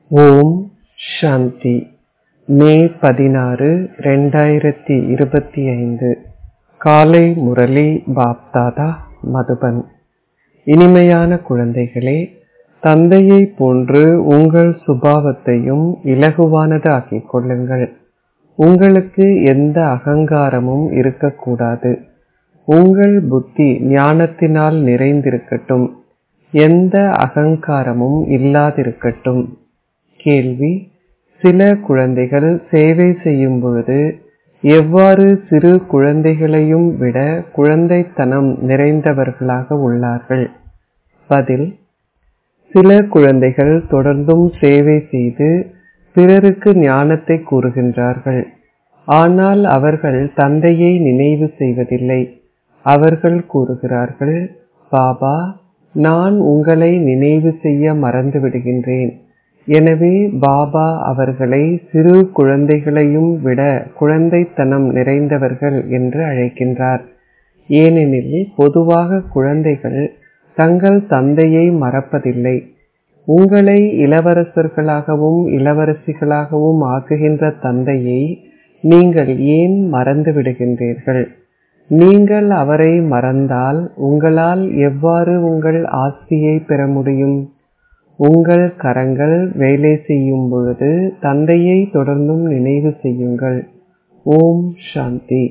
ஓம் சாந்தி மே பதினாறு ரெண்டாயிரத்தி இருபத்தி ஐந்து காலை முரளி பாப்தாதா மதுபன் இனிமையான குழந்தைகளே தந்தையைப் போன்று உங்கள் சுபாவத்தையும் இலகுவானது ஆக்கிக் கொள்ளுங்கள் உங்களுக்கு எந்த அகங்காரமும் இருக்கக்கூடாது உங்கள் புத்தி ஞானத்தினால் நிறைந்திருக்கட்டும் எந்த அகங்காரமும் இல்லாதிருக்கட்டும் கேள்வி சில குழந்தைகள் சேவை செய்யும் பொழுது எவ்வாறு சிறு குழந்தைகளையும் விட குழந்தைத்தனம் நிறைந்தவர்களாக உள்ளார்கள் பதில் சில குழந்தைகள் தொடர்ந்தும் சேவை செய்து பிறருக்கு ஞானத்தை கூறுகின்றார்கள் ஆனால் அவர்கள் தந்தையை நினைவு செய்வதில்லை அவர்கள் கூறுகிறார்கள் பாபா நான் உங்களை நினைவு செய்ய மறந்து விடுகின்றேன் எனவே பாபா அவர்களை சிறு குழந்தைகளையும் விட குழந்தைத்தனம் நிறைந்தவர்கள் என்று அழைக்கின்றார் ஏனெனில் பொதுவாக குழந்தைகள் தங்கள் தந்தையை மறப்பதில்லை உங்களை இளவரசர்களாகவும் இளவரசிகளாகவும் ஆக்குகின்ற தந்தையை நீங்கள் ஏன் மறந்து விடுகின்றீர்கள் நீங்கள் அவரை மறந்தால் உங்களால் எவ்வாறு உங்கள் ஆஸ்தியை பெற முடியும் உங்கள் கரங்கள் வேலை செய்யும் பொழுது தந்தையை தொடர்ந்தும் நினைவு செய்யுங்கள் ஓம் சாந்தி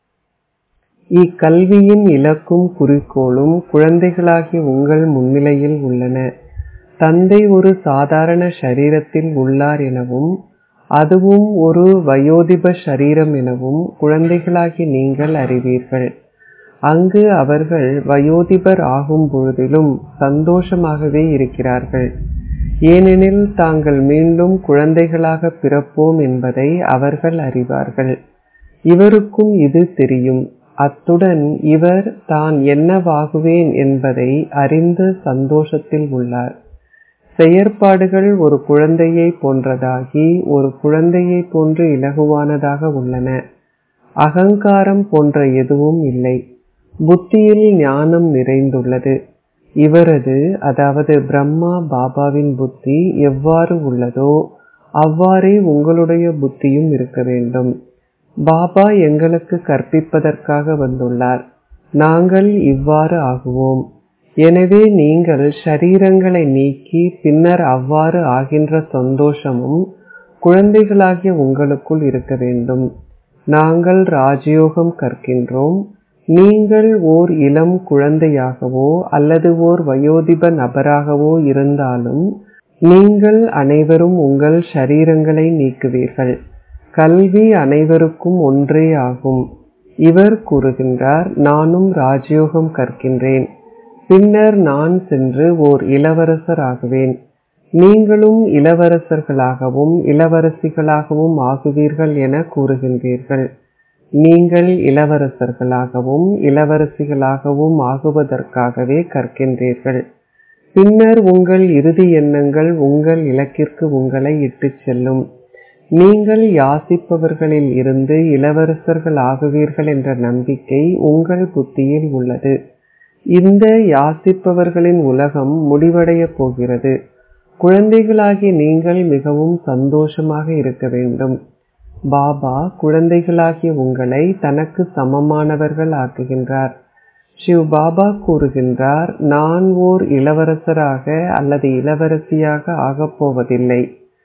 இக்கல்வியின் இலக்கும் குறிக்கோளும் குழந்தைகளாகிய உங்கள் முன்னிலையில் உள்ளன தந்தை ஒரு சாதாரண ஷரீரத்தில் உள்ளார் எனவும் அதுவும் ஒரு வயோதிப ஷரீரம் எனவும் குழந்தைகளாகி நீங்கள் அறிவீர்கள் அங்கு அவர்கள் வயோதிபர் ஆகும் பொழுதிலும் சந்தோஷமாகவே இருக்கிறார்கள் ஏனெனில் தாங்கள் மீண்டும் குழந்தைகளாக பிறப்போம் என்பதை அவர்கள் அறிவார்கள் இவருக்கும் இது தெரியும் அத்துடன் இவர் தான் என்னவாகுவேன் என்பதை அறிந்து சந்தோஷத்தில் உள்ளார் செயற்பாடுகள் ஒரு குழந்தையை போன்றதாகி ஒரு குழந்தையை போன்று இலகுவானதாக உள்ளன அகங்காரம் போன்ற எதுவும் இல்லை புத்தியில் ஞானம் நிறைந்துள்ளது இவரது அதாவது பிரம்மா பாபாவின் புத்தி எவ்வாறு உள்ளதோ அவ்வாறே உங்களுடைய புத்தியும் இருக்க வேண்டும் பாபா எங்களுக்கு கற்பிப்பதற்காக வந்துள்ளார் நாங்கள் இவ்வாறு ஆகுவோம் எனவே நீங்கள் ஷரீரங்களை நீக்கி பின்னர் அவ்வாறு ஆகின்ற சந்தோஷமும் குழந்தைகளாகிய உங்களுக்குள் இருக்க வேண்டும் நாங்கள் ராஜயோகம் கற்கின்றோம் நீங்கள் ஓர் இளம் குழந்தையாகவோ அல்லது ஓர் வயோதிப நபராகவோ இருந்தாலும் நீங்கள் அனைவரும் உங்கள் ஷரீரங்களை நீக்குவீர்கள் கல்வி அனைவருக்கும் ஒன்றே ஆகும் இவர் கூறுகின்றார் நானும் ராஜயோகம் கற்கின்றேன் பின்னர் நான் சென்று ஓர் இளவரசர் ஆகுவேன் நீங்களும் இளவரசர்களாகவும் இளவரசிகளாகவும் ஆகுவீர்கள் என கூறுகின்றீர்கள் நீங்கள் இளவரசர்களாகவும் இளவரசிகளாகவும் ஆகுவதற்காகவே கற்கின்றீர்கள் பின்னர் உங்கள் இறுதி எண்ணங்கள் உங்கள் இலக்கிற்கு உங்களை இட்டுச் செல்லும் நீங்கள் யாசிப்பவர்களில் இருந்து இளவரசர்கள் ஆகுவீர்கள் என்ற நம்பிக்கை உங்கள் புத்தியில் உள்ளது இந்த யாசிப்பவர்களின் உலகம் முடிவடைய போகிறது குழந்தைகளாகிய நீங்கள் மிகவும் சந்தோஷமாக இருக்க வேண்டும் பாபா குழந்தைகளாகிய உங்களை தனக்கு சமமானவர்கள் ஆக்குகின்றார் சிவ் பாபா கூறுகின்றார் நான் ஓர் இளவரசராக அல்லது இளவரசியாக ஆகப் போவதில்லை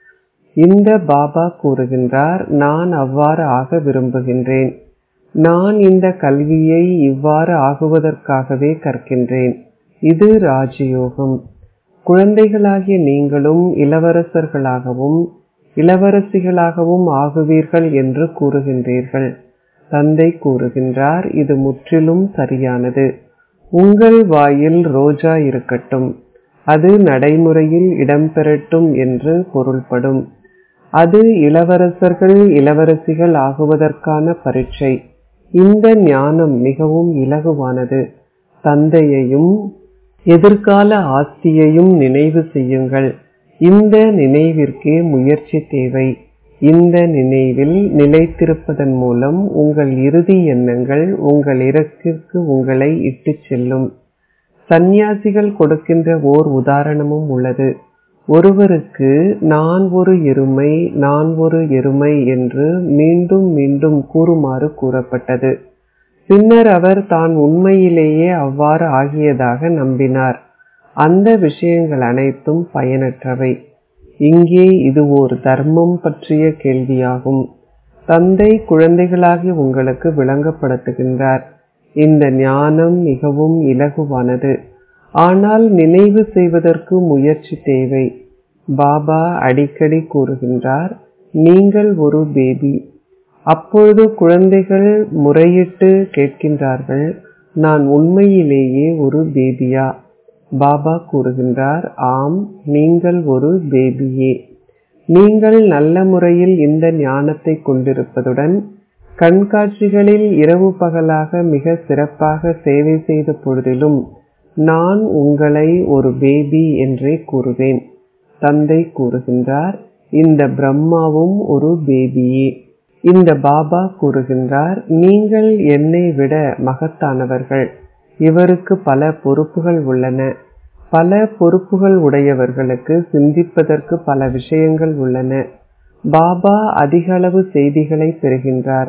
இந்த பாபா கூறுகின்றார் நான் அவ்வாறு ஆக விரும்புகின்றேன் நான் இந்த கல்வியை இவ்வாறு ஆகுவதற்காகவே கற்கின்றேன் இது ராஜயோகம் குழந்தைகளாகிய நீங்களும் இளவரசர்களாகவும் இளவரசிகளாகவும் ஆகுவீர்கள் என்று கூறுகின்றீர்கள் தந்தை கூறுகின்றார் இது முற்றிலும் சரியானது உங்கள் வாயில் ரோஜா இருக்கட்டும் அது நடைமுறையில் இடம்பெறட்டும் என்று பொருள்படும் அது இளவரசர்கள் இளவரசிகள் ஆகுவதற்கான பரீட்சை இந்த ஞானம் மிகவும் இலகுவானது தந்தையையும் எதிர்கால ஆஸ்தியையும் நினைவு செய்யுங்கள் இந்த நினைவிற்கே முயற்சி தேவை இந்த நினைவில் நிலைத்திருப்பதன் மூலம் உங்கள் இறுதி எண்ணங்கள் உங்கள் இறக்கிற்கு உங்களை இட்டுச் செல்லும் சந்நியாசிகள் கொடுக்கின்ற ஓர் உதாரணமும் உள்ளது ஒருவருக்கு நான் ஒரு எருமை நான் ஒரு எருமை என்று மீண்டும் மீண்டும் கூறுமாறு கூறப்பட்டது பின்னர் அவர் தான் உண்மையிலேயே அவ்வாறு ஆகியதாக நம்பினார் அந்த விஷயங்கள் அனைத்தும் பயனற்றவை இங்கே இது ஓர் தர்மம் பற்றிய கேள்வியாகும் தந்தை குழந்தைகளாகி உங்களுக்கு விளங்கப்படுத்துகின்றார் இந்த ஞானம் மிகவும் இலகுவானது ஆனால் நினைவு செய்வதற்கு முயற்சி தேவை பாபா அடிக்கடி கூறுகின்றார் நீங்கள் ஒரு பேபி அப்பொழுது குழந்தைகள் முறையிட்டு கேட்கின்றார்கள் நான் உண்மையிலேயே ஒரு பேபியா பாபா கூறுகின்றார் ஆம் நீங்கள் ஒரு பேபியே நீங்கள் நல்ல முறையில் இந்த ஞானத்தை கொண்டிருப்பதுடன் கண்காட்சிகளில் இரவு பகலாக மிக சிறப்பாக சேவை செய்த பொழுதிலும் நான் உங்களை ஒரு பேபி என்றே கூறுவேன் தந்தை கூறுகின்றார் இந்த பிரம்மாவும் ஒரு பேபியே இந்த பாபா கூறுகின்றார் நீங்கள் என்னை விட மகத்தானவர்கள் இவருக்கு பல பொறுப்புகள் உள்ளன பல பொறுப்புகள் உடையவர்களுக்கு சிந்திப்பதற்கு பல விஷயங்கள் உள்ளன பாபா அதிகளவு செய்திகளை பெறுகின்றார்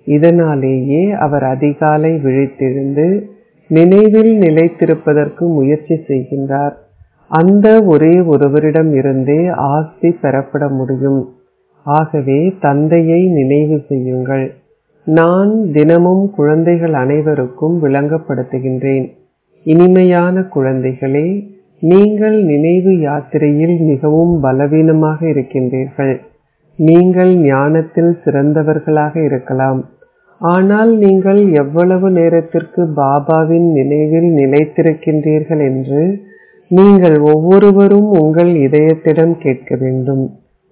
இதனாலேயே அவர் அதிகாலை விழித்தெழுந்து நினைவில் நிலைத்திருப்பதற்கு முயற்சி செய்கின்றார் அந்த ஒரே ஒருவரிடம் இருந்தே ஆஸ்தி பெறப்பட முடியும் ஆகவே தந்தையை நினைவு செய்யுங்கள் நான் தினமும் குழந்தைகள் அனைவருக்கும் விளங்கப்படுத்துகின்றேன் இனிமையான குழந்தைகளே நீங்கள் நினைவு யாத்திரையில் மிகவும் பலவீனமாக இருக்கின்றீர்கள் நீங்கள் ஞானத்தில் சிறந்தவர்களாக இருக்கலாம் ஆனால் நீங்கள் எவ்வளவு நேரத்திற்கு பாபாவின் நினைவில் நிலைத்திருக்கின்றீர்கள் என்று நீங்கள் ஒவ்வொருவரும் உங்கள் இதயத்திடம் கேட்க வேண்டும்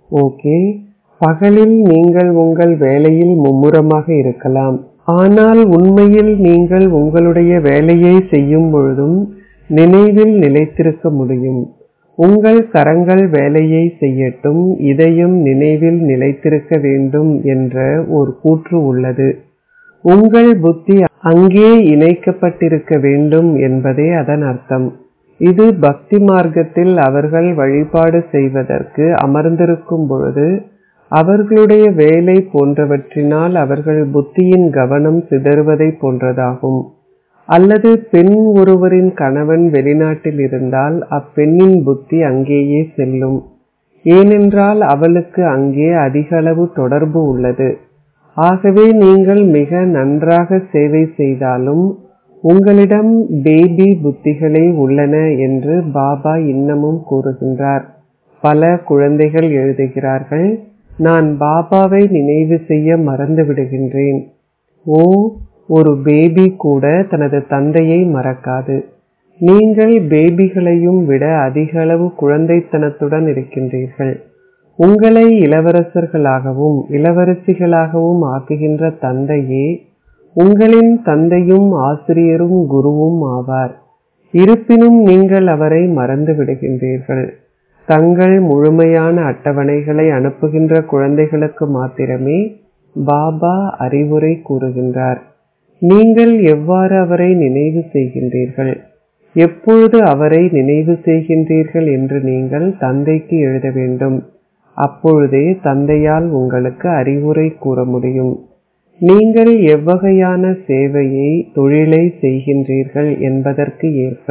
ஓகே பகலில் நீங்கள் உங்கள் வேலையில் மும்முரமாக இருக்கலாம் ஆனால் உண்மையில் நீங்கள் உங்களுடைய வேலையை செய்யும் பொழுதும் நினைவில் நிலைத்திருக்க முடியும் உங்கள் கரங்கள் வேலையை செய்யட்டும் இதயம் நினைவில் நிலைத்திருக்க வேண்டும் என்ற ஒரு கூற்று உள்ளது உங்கள் புத்தி அங்கே இணைக்கப்பட்டிருக்க வேண்டும் என்பதே அதன் அர்த்தம் இது பக்தி மார்க்கத்தில் அவர்கள் வழிபாடு செய்வதற்கு அமர்ந்திருக்கும் பொழுது அவர்களுடைய வேலை போன்றவற்றினால் அவர்கள் புத்தியின் கவனம் சிதறுவதை போன்றதாகும் அல்லது பெண் ஒருவரின் கணவன் வெளிநாட்டில் இருந்தால் அப்பெண்ணின் புத்தி அங்கேயே செல்லும் ஏனென்றால் அவளுக்கு அங்கே அதிக அளவு தொடர்பு உள்ளது ஆகவே நீங்கள் மிக நன்றாக சேவை செய்தாலும் உங்களிடம் பேபி புத்திகளே உள்ளன என்று பாபா இன்னமும் கூறுகின்றார் பல குழந்தைகள் எழுதுகிறார்கள் நான் பாபாவை நினைவு செய்ய மறந்து விடுகின்றேன் ஓ ஒரு பேபி கூட தனது தந்தையை மறக்காது நீங்கள் பேபிகளையும் விட அதிக அளவு குழந்தைத்தனத்துடன் இருக்கின்றீர்கள் உங்களை இளவரசர்களாகவும் இளவரசிகளாகவும் ஆக்குகின்ற தந்தையே உங்களின் தந்தையும் ஆசிரியரும் குருவும் ஆவார் இருப்பினும் நீங்கள் அவரை மறந்து விடுகின்றீர்கள் தங்கள் முழுமையான அட்டவணைகளை அனுப்புகின்ற குழந்தைகளுக்கு மாத்திரமே பாபா அறிவுரை கூறுகின்றார் நீங்கள் எவ்வாறு அவரை நினைவு செய்கின்றீர்கள் எப்பொழுது அவரை நினைவு செய்கின்றீர்கள் என்று நீங்கள் தந்தைக்கு எழுத வேண்டும் அப்பொழுதே தந்தையால் உங்களுக்கு அறிவுரை கூற முடியும் நீங்கள் எவ்வகையான சேவையை தொழிலை செய்கின்றீர்கள் என்பதற்கு ஏற்ப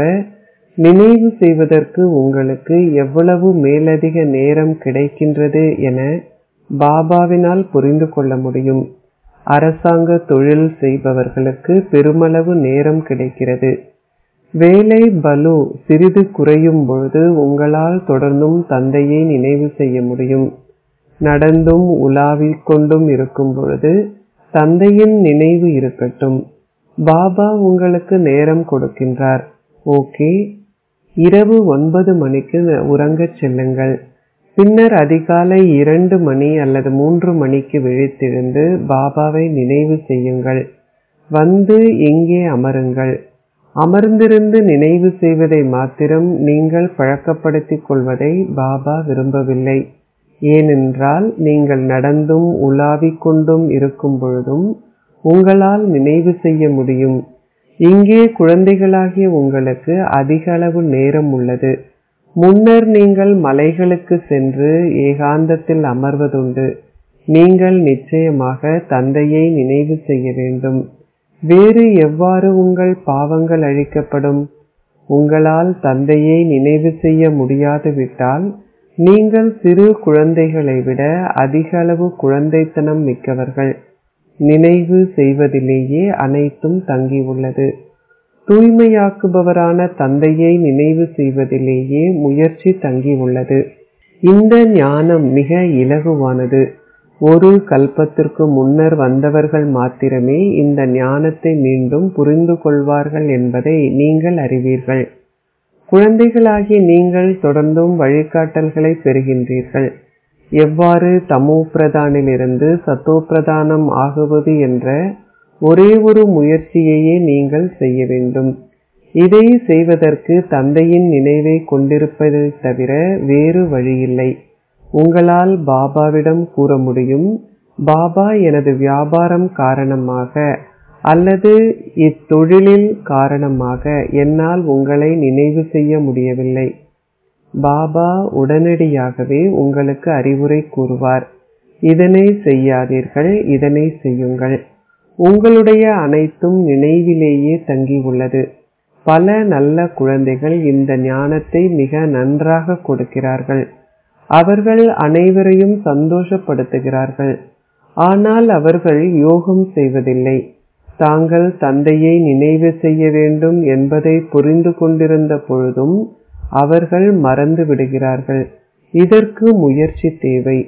நினைவு செய்வதற்கு உங்களுக்கு எவ்வளவு மேலதிக நேரம் கிடைக்கின்றது என பாபாவினால் புரிந்து கொள்ள முடியும் அரசாங்க தொழில் செய்பவர்களுக்கு பெருமளவு நேரம் கிடைக்கிறது வேலை பலு சிறிது குறையும் பொழுது உங்களால் தொடர்ந்தும் தந்தையை நினைவு செய்ய முடியும் நடந்தும் உலாவிக் கொண்டும் இருக்கும் பொழுது தந்தையின் நினைவு இருக்கட்டும் பாபா உங்களுக்கு நேரம் கொடுக்கின்றார் ஓகே இரவு ஒன்பது மணிக்கு உறங்கச் செல்லுங்கள் பின்னர் அதிகாலை இரண்டு மணி அல்லது மூன்று மணிக்கு விழித்தெழுந்து பாபாவை நினைவு செய்யுங்கள் வந்து இங்கே அமருங்கள் அமர்ந்திருந்து நினைவு செய்வதை மாத்திரம் நீங்கள் பழக்கப்படுத்திக் கொள்வதை பாபா விரும்பவில்லை ஏனென்றால் நீங்கள் நடந்தும் உலாவிக் கொண்டும் இருக்கும் பொழுதும் உங்களால் நினைவு செய்ய முடியும் இங்கே குழந்தைகளாகிய உங்களுக்கு அதிக அளவு நேரம் உள்ளது முன்னர் நீங்கள் மலைகளுக்கு சென்று ஏகாந்தத்தில் அமர்வதுண்டு நீங்கள் நிச்சயமாக தந்தையை நினைவு செய்ய வேண்டும் வேறு எவ்வாறு உங்கள் பாவங்கள் அழிக்கப்படும் உங்களால் தந்தையை நினைவு செய்ய முடியாது விட்டால் நீங்கள் சிறு குழந்தைகளை விட அதிக அளவு குழந்தைத்தனம் மிக்கவர்கள் நினைவு செய்வதிலேயே அனைத்தும் தங்கியுள்ளது தூய்மையாக்குபவரான தந்தையை நினைவு செய்வதிலேயே முயற்சி தங்கியுள்ளது இந்த ஞானம் மிக இலகுவானது ஒரு கல்பத்திற்கு முன்னர் வந்தவர்கள் மாத்திரமே இந்த ஞானத்தை மீண்டும் புரிந்து கொள்வார்கள் என்பதை நீங்கள் அறிவீர்கள் குழந்தைகளாகிய நீங்கள் தொடர்ந்தும் வழிகாட்டல்களை பெறுகின்றீர்கள் எவ்வாறு தமோ பிரதானிலிருந்து சத்தோ பிரதானம் ஆகுவது என்ற ஒரே ஒரு முயற்சியையே நீங்கள் செய்ய வேண்டும் இதை செய்வதற்கு தந்தையின் நினைவை கொண்டிருப்பதை தவிர வேறு வழியில்லை உங்களால் பாபாவிடம் கூற முடியும் பாபா எனது வியாபாரம் காரணமாக அல்லது இத்தொழிலில் காரணமாக என்னால் உங்களை நினைவு செய்ய முடியவில்லை பாபா உடனடியாகவே உங்களுக்கு அறிவுரை கூறுவார் இதனை செய்யாதீர்கள் இதனை செய்யுங்கள் உங்களுடைய அனைத்தும் நினைவிலேயே தங்கியுள்ளது பல நல்ல குழந்தைகள் இந்த ஞானத்தை மிக நன்றாக கொடுக்கிறார்கள் அவர்கள் அனைவரையும் சந்தோஷப்படுத்துகிறார்கள் ஆனால் அவர்கள் யோகம் செய்வதில்லை தாங்கள் தந்தையை நினைவு செய்ய வேண்டும் என்பதை புரிந்து கொண்டிருந்த பொழுதும் அவர்கள் மறந்து விடுகிறார்கள் இதற்கு முயற்சி தேவை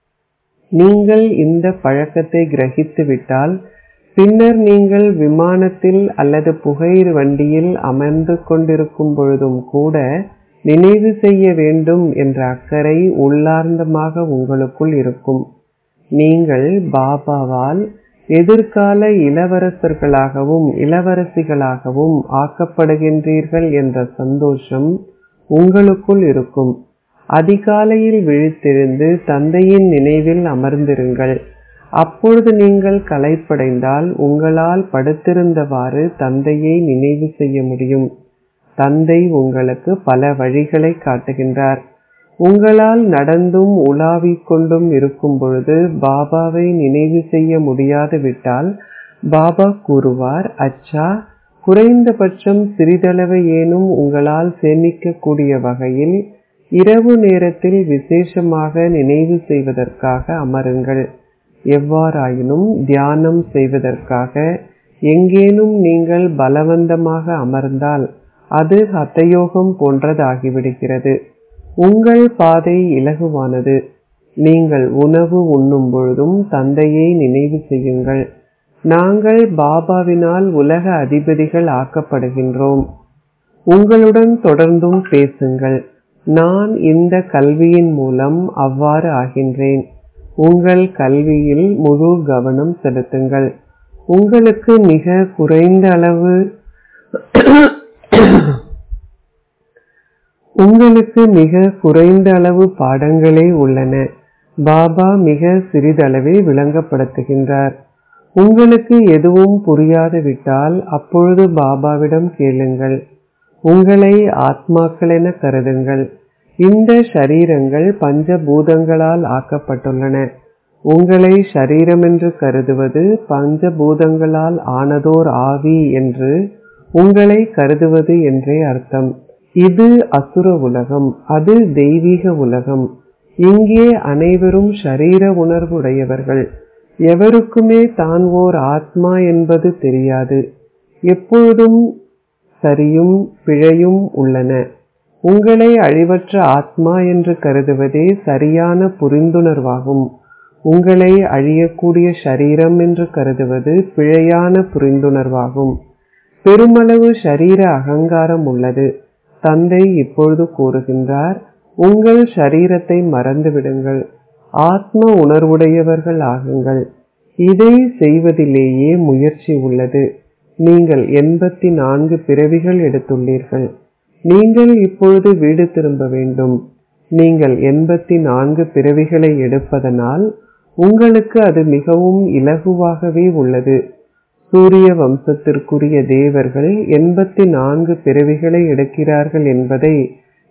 நீங்கள் இந்த பழக்கத்தை கிரகித்து விட்டால் பின்னர் நீங்கள் விமானத்தில் அல்லது புகை வண்டியில் அமர்ந்து கொண்டிருக்கும் பொழுதும் கூட நினைவு செய்ய வேண்டும் என்ற அக்கறை உள்ளார்ந்தமாக உங்களுக்குள் இருக்கும் நீங்கள் பாபாவால் எதிர்கால இளவரசர்களாகவும் இளவரசிகளாகவும் ஆக்கப்படுகின்றீர்கள் என்ற சந்தோஷம் உங்களுக்குள் இருக்கும் அதிகாலையில் விழித்தெழுந்து தந்தையின் நினைவில் அமர்ந்திருங்கள் அப்பொழுது நீங்கள் களைப்படைந்தால் உங்களால் படுத்திருந்தவாறு தந்தையை நினைவு செய்ய முடியும் தந்தை உங்களுக்கு பல வழிகளை காட்டுகின்றார் உங்களால் நடந்தும் உலாவிக் கொண்டும் இருக்கும் பொழுது பாபாவை நினைவு செய்ய முடியாது விட்டால் பாபா கூறுவார் அச்சா குறைந்தபட்சம் சிறிதளவு ஏனும் உங்களால் சேமிக்கக்கூடிய வகையில் இரவு நேரத்தில் விசேஷமாக நினைவு செய்வதற்காக அமருங்கள் எவ்வாறாயினும் தியானம் செய்வதற்காக எங்கேனும் நீங்கள் பலவந்தமாக அமர்ந்தால் அது ஹத்தயோகம் போன்றதாகிவிடுகிறது உங்கள் பாதை இலகுவானது நீங்கள் உணவு உண்ணும் பொழுதும் தந்தையை நினைவு செய்யுங்கள் நாங்கள் பாபாவினால் உலக அதிபதிகள் ஆக்கப்படுகின்றோம் உங்களுடன் தொடர்ந்தும் பேசுங்கள் நான் இந்த கல்வியின் மூலம் அவ்வாறு ஆகின்றேன் உங்கள் கல்வியில் முழு கவனம் செலுத்துங்கள் உங்களுக்கு மிக குறைந்த அளவு உங்களுக்கு மிக குறைந்த அளவு பாடங்களே உள்ளன பாபா மிக சிறிதளவே விளங்கப்படுத்துகின்றார் உங்களுக்கு எதுவும் புரியாது விட்டால் அப்பொழுது பாபாவிடம் கேளுங்கள் உங்களை ஆத்மாக்கள் என கருதுங்கள் இந்த ஷரீரங்கள் பஞ்சபூதங்களால் ஆக்கப்பட்டுள்ளன உங்களை ஷரீரமென்று கருதுவது பஞ்சபூதங்களால் ஆனதோர் ஆவி என்று உங்களை கருதுவது என்றே அர்த்தம் இது அசுர உலகம் அது தெய்வீக உலகம் இங்கே அனைவரும் ஷரீர உணர்வுடையவர்கள் எவருக்குமே தான் ஓர் ஆத்மா என்பது தெரியாது எப்பொழுதும் சரியும் பிழையும் உள்ளன உங்களை அழிவற்ற ஆத்மா என்று கருதுவதே சரியான புரிந்துணர்வாகும் உங்களை அழியக்கூடிய ஷரீரம் என்று கருதுவது பிழையான புரிந்துணர்வாகும் பெருமளவு ஷரீர அகங்காரம் உள்ளது தந்தை இப்பொழுது கூறுகின்றார் உங்கள் ஷரீரத்தை மறந்துவிடுங்கள் ஆத்ம உணர்வுடையவர்கள் ஆகுங்கள் இதை செய்வதிலேயே முயற்சி உள்ளது நீங்கள் எண்பத்தி நான்கு பிறவிகள் எடுத்துள்ளீர்கள் நீங்கள் இப்பொழுது வீடு திரும்ப வேண்டும் நீங்கள் எண்பத்தி நான்கு பிறவிகளை எடுப்பதனால் உங்களுக்கு அது மிகவும் இலகுவாகவே உள்ளது சூரிய வம்சத்திற்குரிய தேவர்கள் எண்பத்தி நான்கு பிறவிகளை எடுக்கிறார்கள் என்பதை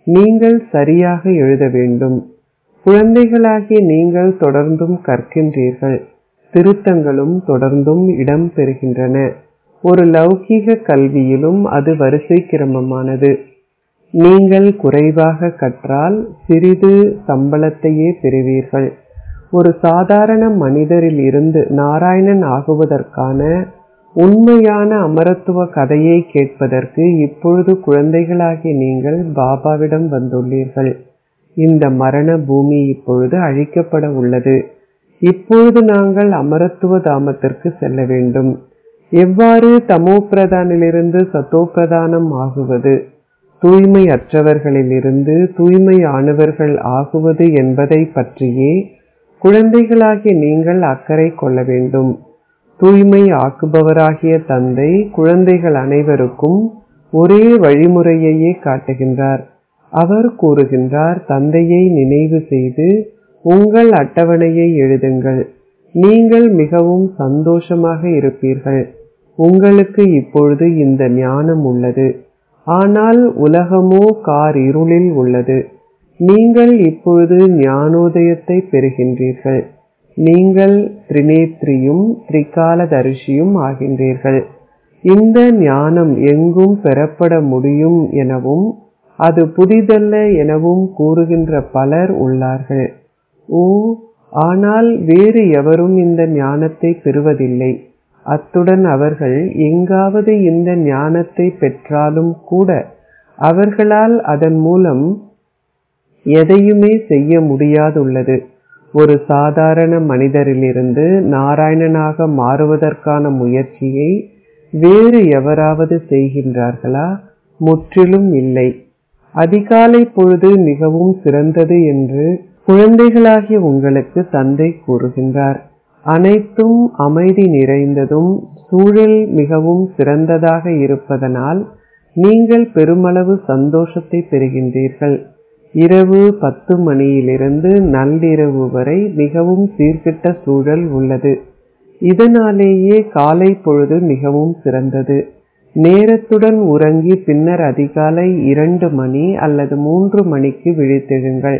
நீங்கள் சரியாக எழுத வேண்டும் குழந்தைகளாகிய நீங்கள் தொடர்ந்தும் கற்கின்றீர்கள் திருத்தங்களும் தொடர்ந்தும் இடம் பெறுகின்றன ஒரு லௌகீக கல்வியிலும் அது வரிசை கிரமமானது நீங்கள் குறைவாக கற்றால் சிறிது சம்பளத்தையே பெறுவீர்கள் ஒரு சாதாரண மனிதரில் இருந்து நாராயணன் ஆகுவதற்கான உண்மையான அமரத்துவ கதையை கேட்பதற்கு இப்பொழுது குழந்தைகளாகிய நீங்கள் பாபாவிடம் வந்துள்ளீர்கள் இந்த மரண பூமி இப்பொழுது அழிக்கப்பட உள்ளது இப்பொழுது நாங்கள் அமரத்துவ தாமத்திற்கு செல்ல வேண்டும் எவ்வாறு தமோ பிரதானிலிருந்து சத்தோ பிரதானம் ஆகுவது தூய்மை அற்றவர்களிலிருந்து தூய்மை ஆனவர்கள் ஆகுவது என்பதை பற்றியே குழந்தைகளாகிய நீங்கள் அக்கறை கொள்ள வேண்டும் தூய்மை ஆக்குபவராகிய தந்தை குழந்தைகள் அனைவருக்கும் ஒரே வழிமுறையையே காட்டுகின்றார் அவர் கூறுகின்றார் தந்தையை நினைவு செய்து உங்கள் அட்டவணையை எழுதுங்கள் நீங்கள் மிகவும் சந்தோஷமாக இருப்பீர்கள் உங்களுக்கு இப்பொழுது இந்த ஞானம் உள்ளது ஆனால் உலகமோ கார் இருளில் உள்ளது நீங்கள் இப்பொழுது ஞானோதயத்தை பெறுகின்றீர்கள் நீங்கள் திரிநேத்ரியும் திரிகாலதரிசியும் ஆகின்றீர்கள் இந்த ஞானம் எங்கும் பெறப்பட முடியும் எனவும் அது புதிதல்ல எனவும் கூறுகின்ற பலர் உள்ளார்கள் ஓ ஆனால் வேறு எவரும் இந்த ஞானத்தை பெறுவதில்லை அத்துடன் அவர்கள் எங்காவது இந்த ஞானத்தை பெற்றாலும் கூட அவர்களால் அதன் மூலம் எதையுமே செய்ய முடியாதுள்ளது ஒரு சாதாரண மனிதரிலிருந்து நாராயணனாக மாறுவதற்கான முயற்சியை வேறு எவராவது செய்கின்றார்களா முற்றிலும் இல்லை அதிகாலை பொழுது மிகவும் சிறந்தது என்று குழந்தைகளாகிய உங்களுக்கு தந்தை கூறுகின்றார் அனைத்தும் அமைதி நிறைந்ததும் சூழல் மிகவும் சிறந்ததாக இருப்பதனால் நீங்கள் பெருமளவு சந்தோஷத்தை பெறுகின்றீர்கள் இரவு பத்து மணியிலிருந்து நள்ளிரவு வரை மிகவும் சீர்கிட்ட சூழல் உள்ளது இதனாலேயே காலை பொழுது மிகவும் சிறந்தது நேரத்துடன் உறங்கி பின்னர் அதிகாலை இரண்டு மணி அல்லது மூன்று மணிக்கு விழித்தெழுங்கள்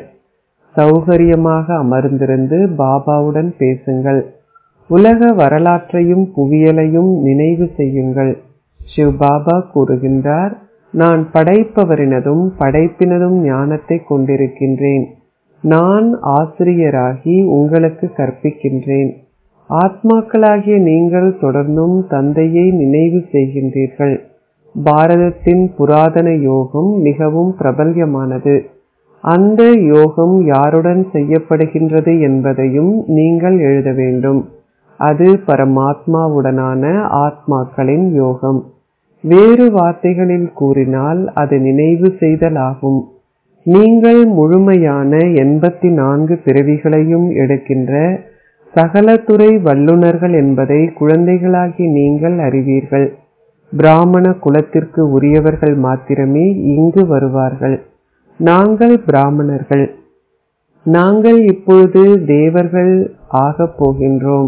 சௌகரியமாக அமர்ந்திருந்து பாபாவுடன் பேசுங்கள் உலக வரலாற்றையும் புவியலையும் நினைவு செய்யுங்கள் சிவ் பாபா கூறுகின்றார் நான் படைப்பவரினதும் படைப்பினதும் ஞானத்தை கொண்டிருக்கின்றேன் நான் ஆசிரியராகி உங்களுக்கு கற்பிக்கின்றேன் ஆத்மாக்களாகிய நீங்கள் தொடர்ந்தும் தந்தையை நினைவு செய்கின்றீர்கள் பாரதத்தின் புராதன யோகம் மிகவும் பிரபல்யமானது அந்த யோகம் யாருடன் செய்யப்படுகின்றது என்பதையும் நீங்கள் எழுத வேண்டும் அது பரமாத்மாவுடனான ஆத்மாக்களின் யோகம் வேறு வார்த்தைகளில் கூறினால் அது நினைவு செய்தல் ஆகும் நீங்கள் முழுமையான எண்பத்தி நான்கு பிறவிகளையும் எடுக்கின்ற சகலத்துறை வல்லுநர்கள் என்பதை குழந்தைகளாகி நீங்கள் அறிவீர்கள் பிராமண குலத்திற்கு உரியவர்கள் மாத்திரமே இங்கு வருவார்கள் நாங்கள் பிராமணர்கள் நாங்கள் இப்பொழுது தேவர்கள் ஆகப் போகின்றோம்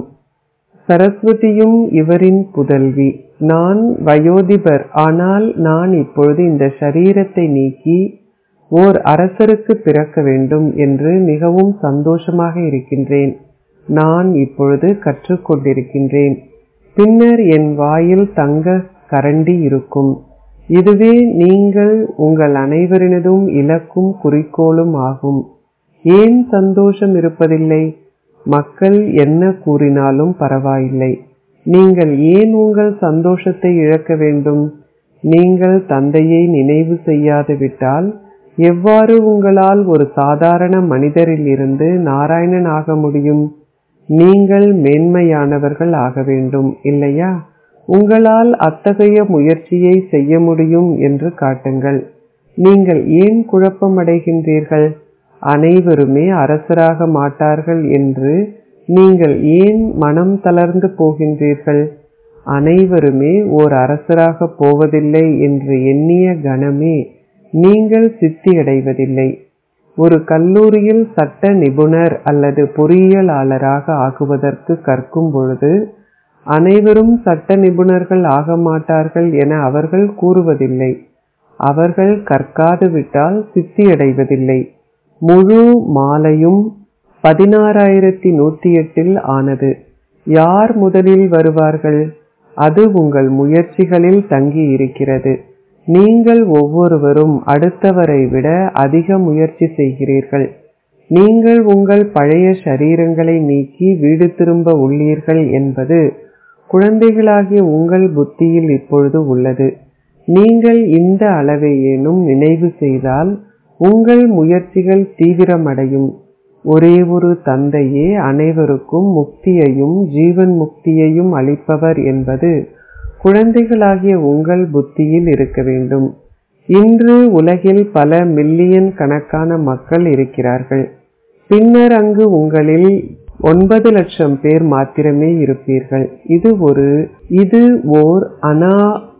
சரஸ்வதியும் இவரின் புதல்வி நான் வயோதிபர் ஆனால் நான் இப்பொழுது இந்த சரீரத்தை நீக்கி ஓர் அரசருக்கு பிறக்க வேண்டும் என்று மிகவும் சந்தோஷமாக இருக்கின்றேன் நான் இப்பொழுது கற்றுக்கொண்டிருக்கின்றேன் பின்னர் என் வாயில் தங்க கரண்டி இருக்கும் இதுவே நீங்கள் உங்கள் அனைவரினதும் இலக்கும் குறிக்கோளும் ஆகும் ஏன் சந்தோஷம் இருப்பதில்லை மக்கள் என்ன கூறினாலும் பரவாயில்லை நீங்கள் ஏன் உங்கள் சந்தோஷத்தை இழக்க வேண்டும் நீங்கள் தந்தையை நினைவு செய்யாது விட்டால் எவ்வாறு உங்களால் ஒரு சாதாரண மனிதரில் இருந்து நாராயணன் ஆக முடியும் நீங்கள் மேன்மையானவர்கள் ஆக வேண்டும் இல்லையா உங்களால் அத்தகைய முயற்சியை செய்ய முடியும் என்று காட்டுங்கள் நீங்கள் ஏன் குழப்பமடைகின்றீர்கள் அனைவருமே அரசராக மாட்டார்கள் என்று நீங்கள் ஏன் மனம் தளர்ந்து போகின்றீர்கள் அனைவருமே ஓர் அரசராக போவதில்லை என்று எண்ணிய கணமே நீங்கள் சித்தியடைவதில்லை ஒரு கல்லூரியில் சட்ட நிபுணர் அல்லது பொறியியலாளராக ஆகுவதற்கு கற்கும் பொழுது அனைவரும் சட்ட நிபுணர்கள் ஆக மாட்டார்கள் என அவர்கள் கூறுவதில்லை அவர்கள் கற்காது விட்டால் சித்தியடைவதில்லை முழு மாலையும் பதினாறாயிரத்தி நூத்தி எட்டில் ஆனது யார் முதலில் வருவார்கள் அது உங்கள் முயற்சிகளில் தங்கி இருக்கிறது நீங்கள் ஒவ்வொருவரும் அடுத்தவரை விட அதிக முயற்சி செய்கிறீர்கள் நீங்கள் உங்கள் பழைய சரீரங்களை நீக்கி வீடு திரும்ப உள்ளீர்கள் என்பது குழந்தைகளாகிய உங்கள் புத்தியில் இப்பொழுது உள்ளது நீங்கள் இந்த அளவையேனும் நினைவு செய்தால் உங்கள் முயற்சிகள் தீவிரமடையும் ஒரே ஒரு தந்தையே அனைவருக்கும் முக்தியையும் ஜீவன் முக்தியையும் அளிப்பவர் என்பது குழந்தைகளாகிய உங்கள் புத்தியில் இருக்க வேண்டும் இன்று உலகில் பல மில்லியன் கணக்கான மக்கள் இருக்கிறார்கள் பின்னர் அங்கு உங்களில் ஒன்பது லட்சம் பேர் மாத்திரமே இருப்பீர்கள் இது ஒரு இது ஓர் அனா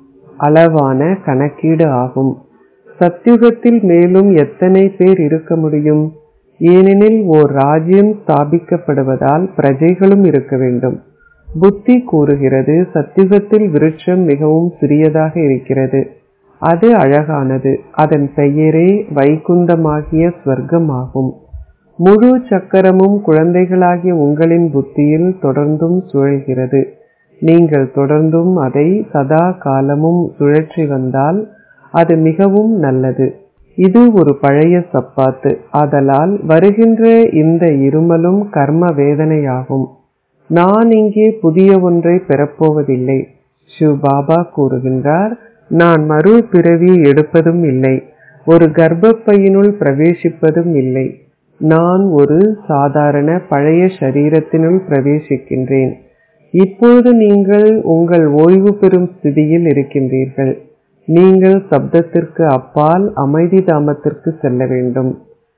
அளவான கணக்கீடு ஆகும் சத்யுகத்தில் மேலும் எத்தனை பேர் இருக்க முடியும் ஏனெனில் ஓர் ராஜ்யம் ஸ்தாபிக்கப்படுவதால் பிரஜைகளும் இருக்க வேண்டும் புத்தி கூறுகிறது சத்யுகத்தில் விருட்சம் மிகவும் சிறியதாக இருக்கிறது அது அழகானது அதன் பெயரே வைகுந்தமாகிய ஸ்வர்க்கமாகும் முழு சக்கரமும் குழந்தைகளாகிய உங்களின் புத்தியில் தொடர்ந்தும் சுழல்கிறது நீங்கள் தொடர்ந்தும் அதை சதா காலமும் சுழற்றி வந்தால் அது மிகவும் நல்லது இது ஒரு பழைய சப்பாத்து ஆதலால் வருகின்ற இந்த இருமலும் கர்ம வேதனையாகும் நான் இங்கே புதிய ஒன்றை பெறப்போவதில்லை ஷிவ் பாபா கூறுகின்றார் நான் மறு பிறவி எடுப்பதும் இல்லை ஒரு கர்ப்பப்பையினுள் பிரவேசிப்பதும் இல்லை நான் ஒரு சாதாரண பழைய சரீரத்தினுள் பிரவேசிக்கின்றேன் இப்பொழுது நீங்கள் உங்கள் ஓய்வு பெறும் ஸ்திதியில் இருக்கின்றீர்கள் நீங்கள் சப்தத்திற்கு அப்பால் அமைதி தாமத்திற்கு செல்ல வேண்டும்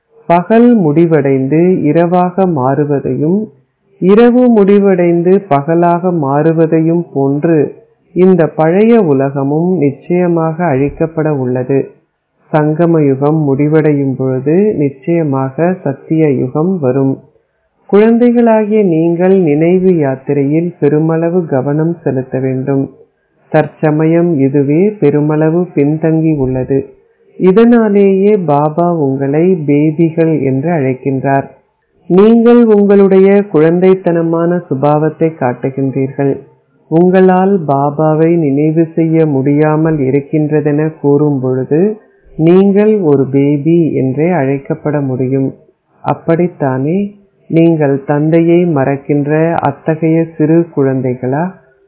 பகல் முடிவடைந்து இரவாக மாறுவதையும் இரவு முடிவடைந்து பகலாக மாறுவதையும் போன்று இந்த பழைய உலகமும் நிச்சயமாக அழிக்கப்பட உள்ளது சங்கம யுகம் முடிவடையும் பொழுது நிச்சயமாக சத்திய யுகம் வரும் குழந்தைகளாகிய நீங்கள் நினைவு யாத்திரையில் பெருமளவு கவனம் செலுத்த வேண்டும் தற்சமயம் இதுவே பெருமளவு பின்தங்கி உள்ளது இதனாலேயே பாபா உங்களை பேபிகள் என்று அழைக்கின்றார் நீங்கள் உங்களுடைய குழந்தைத்தனமான சுபாவத்தை காட்டுகின்றீர்கள் உங்களால் பாபாவை நினைவு செய்ய முடியாமல் இருக்கின்றதென கூறும் பொழுது நீங்கள் ஒரு பேபி என்றே அழைக்கப்பட முடியும் அப்படித்தானே நீங்கள் தந்தையை மறக்கின்ற அத்தகைய சிறு குழந்தைகளா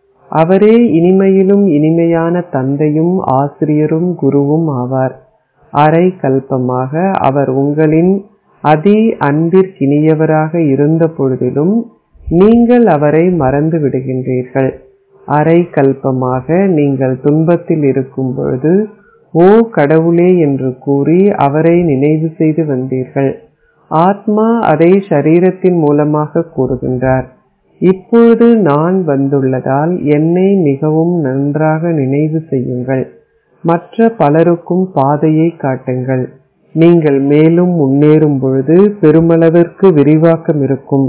அவரே இனிமையிலும் இனிமையான தந்தையும் ஆசிரியரும் குருவும் ஆவார் அரை கல்பமாக அவர் உங்களின் அதி அன்பிற்கினியவராக இருந்த பொழுதிலும் நீங்கள் அவரை மறந்து விடுகின்றீர்கள் அரை கல்பமாக நீங்கள் துன்பத்தில் இருக்கும் பொழுது ஓ கடவுளே என்று கூறி அவரை நினைவு செய்து வந்தீர்கள் ஆத்மா அதை சரீரத்தின் மூலமாக கூறுகின்றார் இப்பொழுது நான் வந்துள்ளதால் என்னை மிகவும் நன்றாக நினைவு செய்யுங்கள் மற்ற பலருக்கும் பாதையை காட்டுங்கள் நீங்கள் மேலும் முன்னேறும் பொழுது பெருமளவிற்கு விரிவாக்கம் இருக்கும்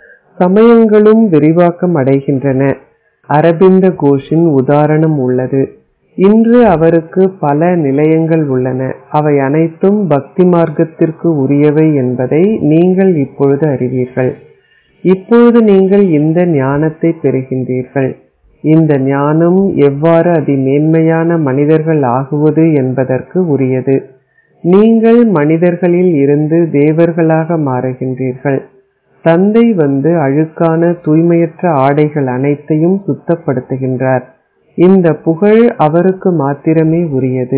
சமயங்களும் விரிவாக்கம் அடைகின்றன அரபிந்த கோஷின் உதாரணம் உள்ளது இன்று அவருக்கு பல நிலையங்கள் உள்ளன அவை அனைத்தும் பக்தி மார்க்கத்திற்கு உரியவை என்பதை நீங்கள் இப்பொழுது அறிவீர்கள் இப்பொழுது நீங்கள் இந்த ஞானத்தை பெறுகின்றீர்கள் இந்த ஞானம் எவ்வாறு அதிமேன்மையான மனிதர்கள் ஆகுவது என்பதற்கு உரியது நீங்கள் மனிதர்களில் இருந்து தேவர்களாக மாறுகின்றீர்கள் தந்தை வந்து அழுக்கான தூய்மையற்ற ஆடைகள் அனைத்தையும் சுத்தப்படுத்துகின்றார் இந்த புகழ் அவருக்கு மாத்திரமே உரியது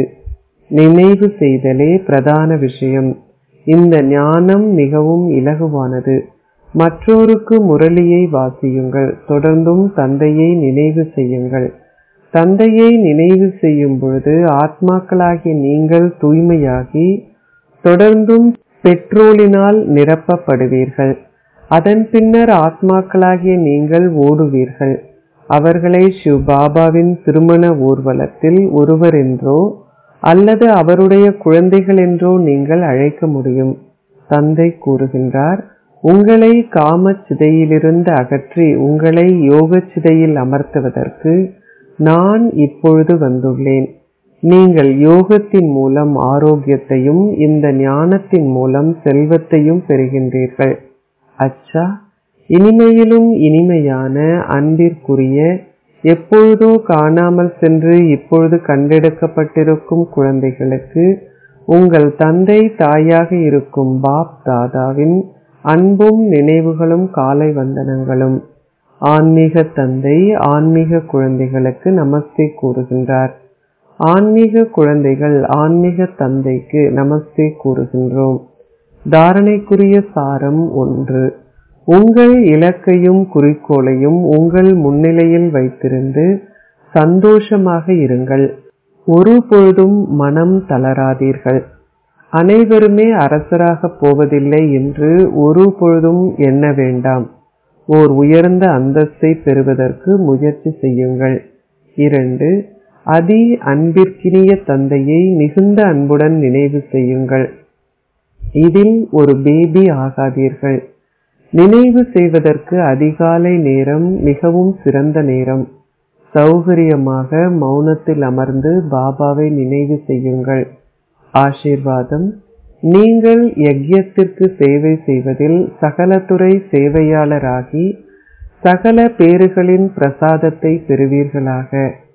நினைவு செய்தலே பிரதான விஷயம் இந்த ஞானம் மிகவும் இலகுவானது மற்றோருக்கு முரளியை வாசியுங்கள் தொடர்ந்தும் தந்தையை நினைவு செய்யுங்கள் தந்தையை நினைவு செய்யும் பொழுது ஆத்மாக்களாகிய நீங்கள் தூய்மையாகி தொடர்ந்தும் பெட்ரோலினால் நிரப்பப்படுவீர்கள் அதன் பின்னர் ஆத்மாக்களாகிய நீங்கள் ஓடுவீர்கள் அவர்களை சிவ் பாபாவின் திருமண ஊர்வலத்தில் ஒருவர் என்றோ அல்லது அவருடைய குழந்தைகள் என்றோ நீங்கள் அழைக்க முடியும் தந்தை கூறுகின்றார் உங்களை காமச் சிதையிலிருந்து அகற்றி உங்களை யோகச் சிதையில் அமர்த்துவதற்கு நான் இப்பொழுது வந்துள்ளேன் நீங்கள் யோகத்தின் மூலம் ஆரோக்கியத்தையும் இந்த ஞானத்தின் மூலம் செல்வத்தையும் பெறுகின்றீர்கள் அச்சா இனிமையிலும் இனிமையான அன்பிற்குரிய எப்பொழுதோ காணாமல் சென்று இப்பொழுது கண்டெடுக்கப்பட்டிருக்கும் குழந்தைகளுக்கு உங்கள் தந்தை தாயாக இருக்கும் பாப் தாதாவின் அன்பும் நினைவுகளும் காலை வந்தனங்களும் ஆன்மீக தந்தை ஆன்மீக குழந்தைகளுக்கு நமஸ்தே கூறுகின்றார் ஆன்மீக குழந்தைகள் ஆன்மீக தந்தைக்கு நமஸ்தே கூறுகின்றோம் தாரணைக்குரிய சாரம் ஒன்று உங்கள் இலக்கையும் குறிக்கோளையும் உங்கள் முன்னிலையில் வைத்திருந்து சந்தோஷமாக இருங்கள் ஒரு பொழுதும் மனம் தளராதீர்கள் அனைவருமே அரசராக போவதில்லை என்று ஒரு பொழுதும் எண்ண வேண்டாம் ஓர் உயர்ந்த அந்தஸ்தை பெறுவதற்கு முயற்சி செய்யுங்கள் இரண்டு அதி அன்பிற்கினிய தந்தையை மிகுந்த அன்புடன் நினைவு செய்யுங்கள் இதில் ஒரு பேபி ஆகாதீர்கள் நினைவு செய்வதற்கு அதிகாலை நேரம் மிகவும் சிறந்த நேரம் சௌகரியமாக மௌனத்தில் அமர்ந்து பாபாவை நினைவு செய்யுங்கள் ஆசீர்வாதம் நீங்கள் யஜ்யத்திற்கு சேவை செய்வதில் சகலத்துறை சேவையாளராகி சகல பேறுகளின் பிரசாதத்தை பெறுவீர்களாக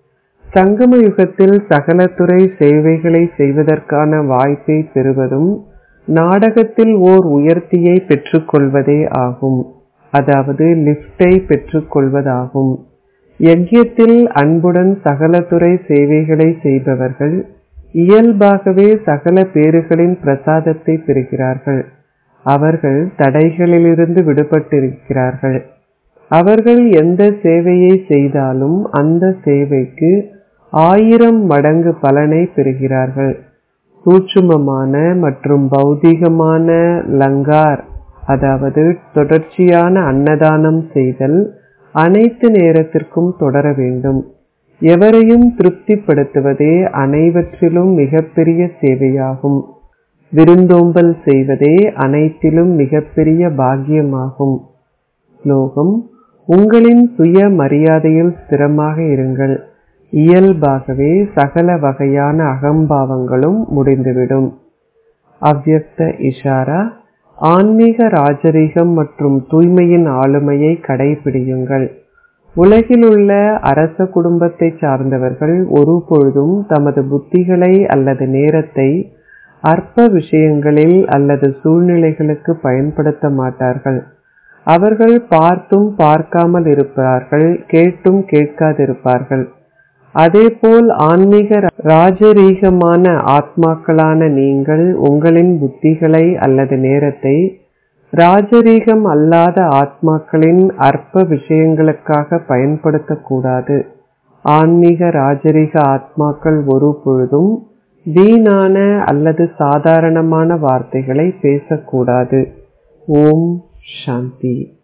சங்கம யுகத்தில் சகலத்துறை சேவைகளை செய்வதற்கான வாய்ப்பை பெறுவதும் நாடகத்தில் ஓர் உயர்த்தியை பெற்றுக்கொள்வதே ஆகும் அதாவது லிப்டை பெற்றுக்கொள்வதாகும் யஜ்யத்தில் அன்புடன் சகலத்துறை சேவைகளை செய்பவர்கள் இயல்பாகவே சகல பேறுகளின் பிரசாதத்தை பெறுகிறார்கள் அவர்கள் தடைகளிலிருந்து விடுபட்டிருக்கிறார்கள் அவர்கள் எந்த சேவையை செய்தாலும் அந்த சேவைக்கு ஆயிரம் மடங்கு பலனை பெறுகிறார்கள் சூட்சுமமான மற்றும் பௌதிகமான லங்கார் அதாவது தொடர்ச்சியான அன்னதானம் செய்தல் அனைத்து நேரத்திற்கும் தொடர வேண்டும் எவரையும் திருப்திப்படுத்துவதே அனைவற்றிலும் மிகப்பெரிய சேவையாகும் விருந்தோம்பல் செய்வதே அனைத்திலும் மிகப்பெரிய பாக்கியமாகும் ஸ்லோகம் உங்களின் சுய மரியாதையில் ஸ்திரமாக இருங்கள் இயல்பாகவே சகல வகையான அகம்பாவங்களும் முடிந்துவிடும் அவ்யக்த இஷாரா ஆன்மீக ராஜரீகம் மற்றும் தூய்மையின் ஆளுமையை கடைபிடியுங்கள் உலகிலுள்ள அரச குடும்பத்தை சார்ந்தவர்கள் ஒரு பொழுதும் தமது புத்திகளை அல்லது நேரத்தை அற்ப விஷயங்களில் அல்லது சூழ்நிலைகளுக்கு பயன்படுத்த மாட்டார்கள் அவர்கள் பார்த்தும் பார்க்காமல் இருப்பார்கள் கேட்டும் கேட்காதிருப்பார்கள் அதேபோல் ஆன்மீக ராஜரீகமான ஆத்மாக்களான நீங்கள் உங்களின் புத்திகளை அல்லது நேரத்தை ராஜரீகம் அல்லாத ஆத்மாக்களின் அற்ப விஷயங்களுக்காக பயன்படுத்தக்கூடாது ஆன்மீக ராஜரீக ஆத்மாக்கள் ஒரு பொழுதும் வீணான அல்லது சாதாரணமான வார்த்தைகளை பேசக்கூடாது ஓம் சாந்தி